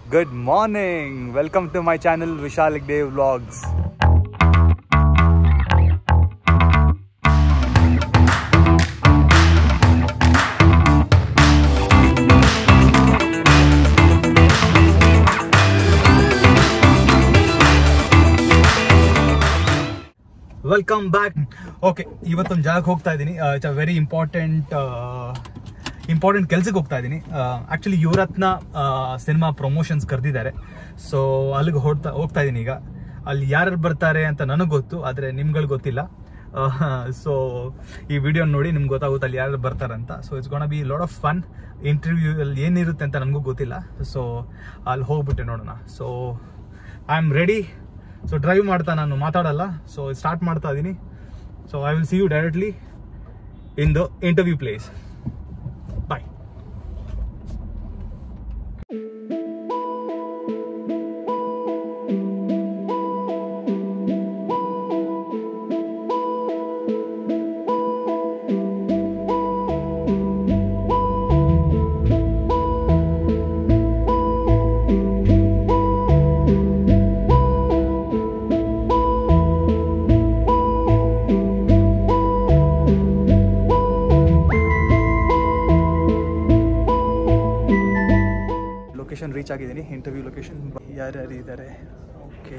Good morning. Welcome to my channel Vishalik Dev Vlogs. Welcome back okay ಇವತ್ತೊಂದು ಜಾಗಕ್ಕೆ ಹೋಗ್ತಾ ಇದ್ದೀನಿ it's a very important important ಕೆಲ್ಸಕ್ಕೆ ಹೋಗ್ತಾ ಇದ್ದೀನಿ ಆ್ಯಕ್ಚುಲಿ ಯುವರತ್ನ ಸಿನಿಮಾ ಪ್ರಮೋಷನ್ಸ್ ಕರೆದಿದ್ದಾರೆ ಸೊ ಅಲ್ಲಿಗೆ ಹೊಡ್ತಾ ಹೋಗ್ತಾ ಇದ್ದೀನಿ ಈಗ ಅಲ್ಲಿ ಯಾರು ಬರ್ತಾರೆ ಅಂತ ನನಗೆ ಗೊತ್ತು ಆದರೆ ನಿಮ್ಗಳಿಗೆ ಗೊತ್ತಿಲ್ಲ ಸೊ ಈ ವಿಡಿಯೋ ನೋಡಿ ನಿಮ್ಗೆ ಗೊತ್ತಾಗುತ್ತೆ ಅಲ್ಲಿ ಯಾರು ಬರ್ತಾರೆ ಅಂತ so it's gonna be lot of fun interview ಅಲ್ಲಿ ಏನಿರುತ್ತೆ ಅಂತ ನನಗೂ ಗೊತ್ತಿಲ್ಲ ಸೊ ಅಲ್ಲಿ ಹೋಗ್ಬಿಟ್ಟೆ ನೋಡೋಣ so I am ready so drive ಮಾಡ್ತಾ ನಾನು ಮಾತಾಡಲ್ಲ ಸೊ ಸ್ಟಾರ್ಟ್ ಮಾಡ್ತಾ ಇದ್ದೀನಿ so I will see you directly in the interview place bye location reach ಆಗಿದ್ದೀನಿ ಇಂಟರ್ವ್ಯೂ ಲೊಕೇಶನ್ ಯಾರ್ಯಾರು ಇದ್ದಾರೆ okay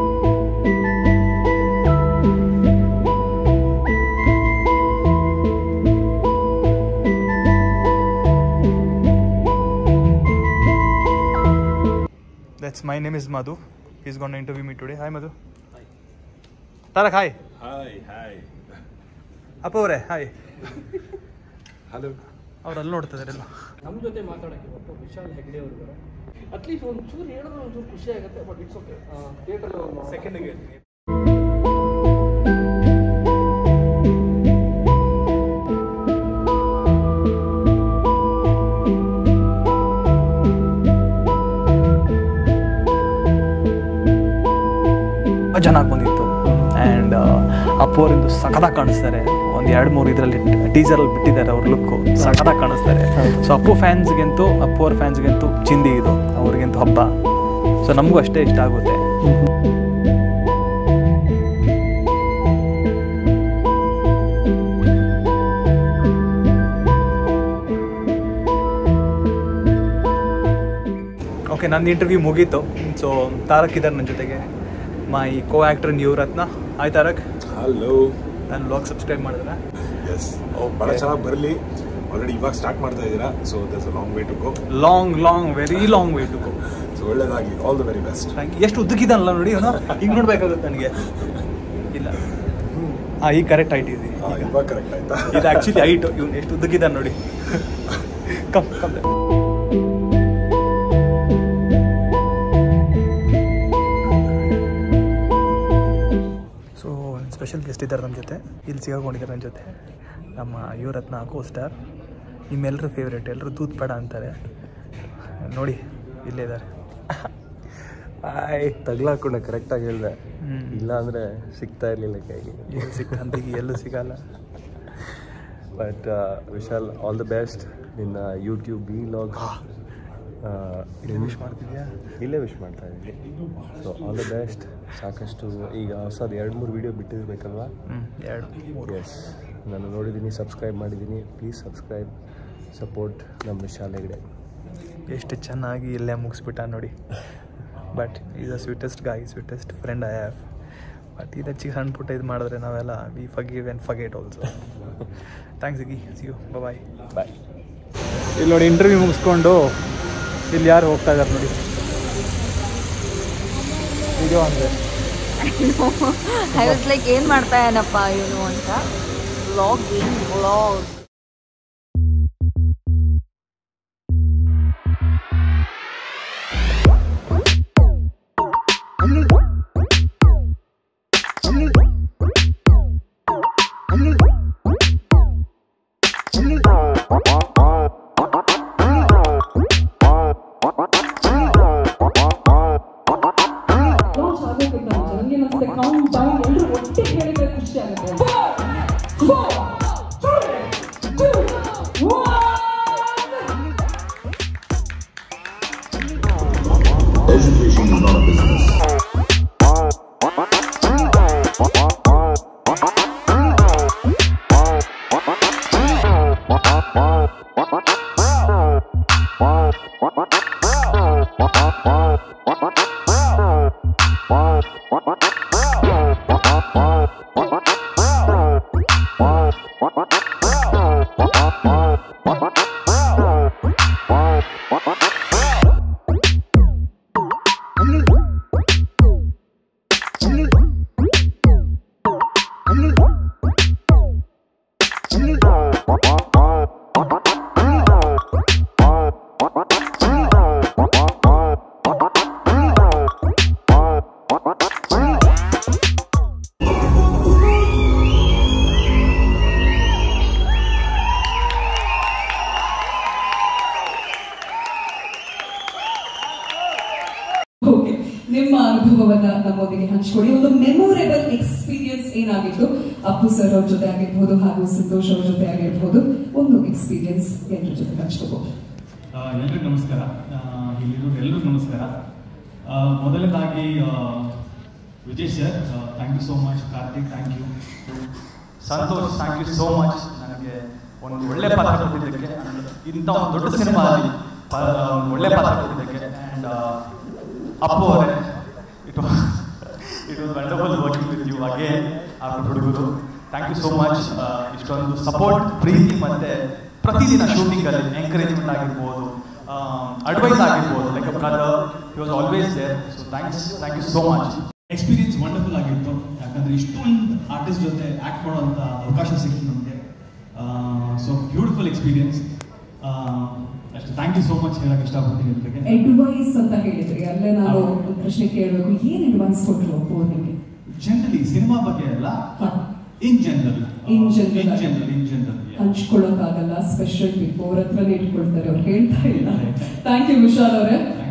That's my name is Madhu. He's going to interview me today. Hi Madhu. Tarak, hi. Hi hi ಅಪ್ಪ ಅವರೇ hi hello ಅವ್ರು ಅಲ್ಲಿ ನೋಡ್ತಾ ಇದಾರೆಲ್ಲ ನಮ್ಮ ಜೊತೆ ಮಾತಾಡೋಕ್ಕೆ ಇವತ್ತು ವಿಶಾಲ್ ಹೆಗ್ಡೆ ಅವರು ಇದ್ದಾರೆ ಅಟ್ಲೀಸ್ಟ್ ಒಂದು ಚೂರು ಹೇಳಿದ್ರೆ ಒಂದು ಚೂರು ಖುಷಿ ಆಗುತ್ತೆ ಬಟ್ ಇಟ್ಸ್ ಓಕೆ ಥಿಯೇಟರ್ ಸೆಕೆಂಡ್ಗೆ ಚೆನ್ನಾಗಿ ಬಂದಿತ್ತು ಆ್ಯಂಡ್ ಅಪ್ಪೋರಿಂದು ಸಖತ್ತಾಗಿ ಕಾಣಿಸ್ತಾರೆ ಒಂದು ಎರಡು ಮೂರು ಇದರಲ್ಲಿ ಟೀಸರಲ್ಲಿ ಬಿಟ್ಟಿದ್ದಾರೆ ಅವ್ರ ಲುಕ್ಕು ಸಖತ್ತಾಗಿ ಕಾಣಿಸ್ತಾರೆ ಸೊ ಅಪ್ಪು ಫ್ಯಾನ್ಸ್ಗೆಂತೂ ಅಪ್ಪು ಅವ್ರ ಫ್ಯಾನ್ಸ್ಗೆಂತೂ ಚಿಂದಿ ಇದು ಅವ್ರಿಗಂತೂ ಹಬ್ಬ ಸೊ ನಮಗೂ ಅಷ್ಟೇ ಇಷ್ಟ ಆಗುತ್ತೆ ಓಕೆ ನನ್ನ ಇಂಟರ್ವ್ಯೂ ಮುಗೀತು ಸೊ ತಾರಕ್ ಇದ್ದಾರೆ ನನ್ನ ಜೊತೆಗೆ my co actor Yuvarathna hi Tarak hello ನಾನು ಬ್ಲಾಗ್ ಸಬ್ಸ್ಕ್ರೈಬ್ ಮಾಡಿದ್ರೆ ಎಸ್ ಭಾಳ ಚೆನ್ನಾಗಿ ಬರಲಿ ಆಲ್ರೆಡಿ ಇವಾಗ ಸ್ಟಾರ್ಟ್ ಮಾಡ್ತಾ ಇದ್ದೀರಾ so thus a long way to go long long very long way to go so ಒಳ್ಳೇದಾಗಲಿ all the very best thank you ಎಷ್ಟು ಉದ್ದಕ್ಕಿದ್ದಾನಲ್ಲ ನೋಡಿ ಅವನು ಈಗ ನೋಡ್ಬೇಕಾಗುತ್ತೆ ನನಗೆ ಇಲ್ಲ ಹಾಂ ಈಗ ಕರೆಕ್ಟ್ ಹೈಟ್ ಇದೆ ಇವಾಗ ಕರೆಕ್ಟ್ ಆಯ್ತಾ ಇದು ಆ್ಯಕ್ಚುಲಿ ಹೈಟ್ ಇವ್ನು ಎಷ್ಟು ಉದ್ದಕ್ಕಿದ್ದಾನೆ ನೋಡಿ come come so special guest ಇದ್ದಾರೆ ನಮ್ಮ ಜೊತೆ ಇಲ್ಲಿ ಸಿಗಾಕೊಂಡಿದ್ದಾರೆ ನನ್ನ ಜೊತೆ ನಮ್ಮ ಯುವರತ್ನ ಕೋ ಸ್ಟಾರ್ ನಿಮ್ಮೆಲ್ಲರ ಫೇವ್ರೇಟ್ ಎಲ್ಲರೂ ದೂತ್ ಪಡ ಅಂತಾರೆ ನೋಡಿ ಇಲ್ಲೇ ಇದ್ದಾರೆ ಆಯ್ ತಗ್ಲಾಕೊಂಡ ಕರೆಕ್ಟಾಗಿ ಹೇಳಿದೆ ಹ್ಮ್. ಇಲ್ಲ ಅಂದರೆ ಸಿಗ್ತಾ ಇರಲಿಲ್ಲ ಕೈಗೆ ಎಲ್ಲಿ ಸಿಕ್ಕಂತಿಗೆ ಎಲ್ಲೂ ಸಿಗಲ್ಲ but Vishal all the best ನಿನ್ನ ಯೂಟ್ಯೂಬ್ ಬಿ ಲಾಗ್ ವಿಶ್ ಮಾಡ್ತಿದ್ಯಾ ಇಲ್ಲೇ ವಿಶ್ ಮಾಡ್ತಾ ಇದ್ದೀನಿ ಸೊ ಆಲ್ ದ ಬೆಸ್ಟ್ ಸಾಕಷ್ಟು ಈಗ ಹೊಸದು ಎರಡು ಮೂರು ವೀಡಿಯೋ ಬಿಟ್ಟಿರ್ಬೇಕಲ್ವಾ ಹ್ಞೂ ಎರಡು ಮೂರು ಎಸ್ ನಾನು ನೋಡಿದ್ದೀನಿ ಸಬ್ಸ್ಕ್ರೈಬ್ ಮಾಡಿದ್ದೀನಿ ಪ್ಲೀಸ್ ಸಬ್ಸ್ಕ್ರೈಬ್ ಸಪೋರ್ಟ್ ನಮ್ಮ ವಿಶಾಲ್ ಹೆಗ್ಡೆ ಎಷ್ಟು ಚೆನ್ನಾಗಿ ಇಲ್ಲೇ ಮುಗಿಸ್ಬಿಟ್ಟ ನೋಡಿ but is a sweetest guy sweetest friend I have but ಇದು ಚಿಕ್ಕ ಸಣ್ಣ ಪುಟ್ಟ ಇದು ಮಾಡಿದ್ರೆ ನಾವೆಲ್ಲ we forgive and forget also thanks ಇಗಿ ಸಿ ಯು ಬಾಯ್ ಬಾಯ್ ಇಲ್ಲಿ ನೋಡಿ ಇಂಟರ್ವ್ಯೂ ಮುಗಿಸ್ಕೊಂಡು ಇಲ್ಲಿ ಯಾರು ಹೋಗ್ತಾ ಇದ್ದಾರೆ ನೋಡಿ ವಿಡಿಯೋ ಅಂದರೆ ಐ ವಾಸ್ ಲೈಕ್ ಏನ್ ಮಾಡ್ತಾ ಏನಪ್ಪ ಇವನು ಅಂತ ವ್ಲಾಗ್ ಏನ್ ವ್ಲಾಗ್ ಲಾಂಚ್ ಆಗೋಕ್ಕಿಂತ ಮುಂಚೆ ನನಗೆ ಅನಿಸುತ್ತೆ ಕೌಂಟ್ ಡೌನ್ ಎಲ್ಲರೂ ಒಟ್ಟಿಗೆ ಹೇಳಿದ್ರೆ ಖುಷಿ ಆಗುತ್ತೆ Four, three, two, one. Education is not a business. Okay ನಿಮ್ಮ ಅನುಭವವನ್ನ ನಮ್ಮೊಂದಿಗೆ ಹಂಚ್ಕೊಡಿ ಒಂದು ಮೆಮೊರೇಬಲ್ ಎಕ್ಸ್ಪೀರಿಯನ್ಸ್ ಏನಾಗಿತ್ತು ಅಪ್ಪು ಸರ್ ಅವ್ರ ಜೊತೆ ಆಗಿರ್ಬೋದು ಹಾಗೂ ಸಂತೋಷ್ ಅವ್ರ ಜೊತೆ ಆಗಿರ್ಬೋದು ಒಂದು ಎಕ್ಸ್ಪೀರಿಯನ್ಸ್ ಎಲ್ಲರ ಜೊತೆ ಹಂಚ್ಕೋಬಹುದು ಆ, ಎಲ್ರಿಗೂ ನಮಸ್ಕಾರ ಆ, ಇಲ್ಲಿರೋ ಎಲ್ರಿಗೂ ನಮಸ್ಕಾರ ಆ, ಮೊದಲನೇದಾಗಿ ಆ, Vijay sir thank you so much Karthik thank you Santosh thank you so much ನನಗೆ ಒಂದು ಒಳ್ಳೆ ಪಾತ್ರ ಕೊಟ್ಟಿದ್ದಕ್ಕೆ ಇಂಥ ಒಂದು ದೊಡ್ಡ ಸಿನಿಮಾ ಅಲ್ಲಿ ಪ- ಒಂದು ಒಳ್ಳೆ ಪಾತ್ರ ಕೊಟ್ಟಿದ್ದಕ್ಕೆ ಆ್ಯಂಡ್ ಅಪ್ಪು ಅವರೇ it it was wonderful working with you again ಆ ಹುಡುಗರು ಥ್ಯಾಂಕ್ ಯು ಸೋ ಮಚ್ ಇಷ್ಟೊಂದು ಸಪೋರ್ಟ್ ಪ್ರೀತಿ ಮತ್ತೆ ಪ್ರತಿದಿನ ಶೂಟಿಂಗಲ್ಲಿ ಎಂಕರೇಜ್ಮೆಂಟ್ ಆಗಿರ್ಬೋದು ಅಡ್ವೈಸ್ ಆಗಿರ್ಬೋದು like brother he was always there so thanks thank you so much experience wonderful ಆಗಿತ್ತು ಯಾಕಂದ್ರೆ ಇಷ್ಟೊಂದು ಆರ್ಟಿಸ್ಟ್ ಜೊತೆ ಆ್ಯಕ್ಟ್ ಮಾಡುವಂಥ ಅವಕಾಶ ಸಿಕ್ತು ನಮಗೆ ಸೊ ಬ್ಯೂಟಿಫುಲ್ ಎಕ್ಸ್ಪೀರಿಯನ್ಸ್ ಅಷ್ಟು ಥ್ಯಾಂಕ್ ಯು ಸೋ ಮಚ್ ಹೇಳಕ್ಕೆ ಇಷ್ಟಪಡ್ತೀನಿ ಎಲ್ರಿಗೆ ಅಡ್ವೈಸ್ ಅಂತ ಹೇಳಿದ್ರಿ ಅಲ್ಲೇ ನಾನು ಒಂದು ಪ್ರಶ್ನೆ ಕೇಳಬೇಕು ಏನ್ ಅಡ್ವೈಸ್ ಕೊಟ್ರು ಅಪ್ಪು ಅವ್ರು ನಿಮಗೆ ಜನರಲಿ ಸಿನಿಮಾ ಬಗ್ಗೆ ಅಲ್ಲ ಹಾ. In general In general. In general in general ಹಂಚ್ಕೊಳ್ಳೋಕ್ಕಾಗಲ್ಲ ಸ್ಪೆಷಲ್ ಟಿಪ್ ಅವ್ರ ಹತ್ರನೇ ಇಟ್ಕೊಳ್ತಾರೆ ಅವ್ರು ಹೇಳ್ತಾ ಇಲ್ಲ ಥ್ಯಾಂಕ್ ಯು ವಿಶಾಲ್ ಅವರೇ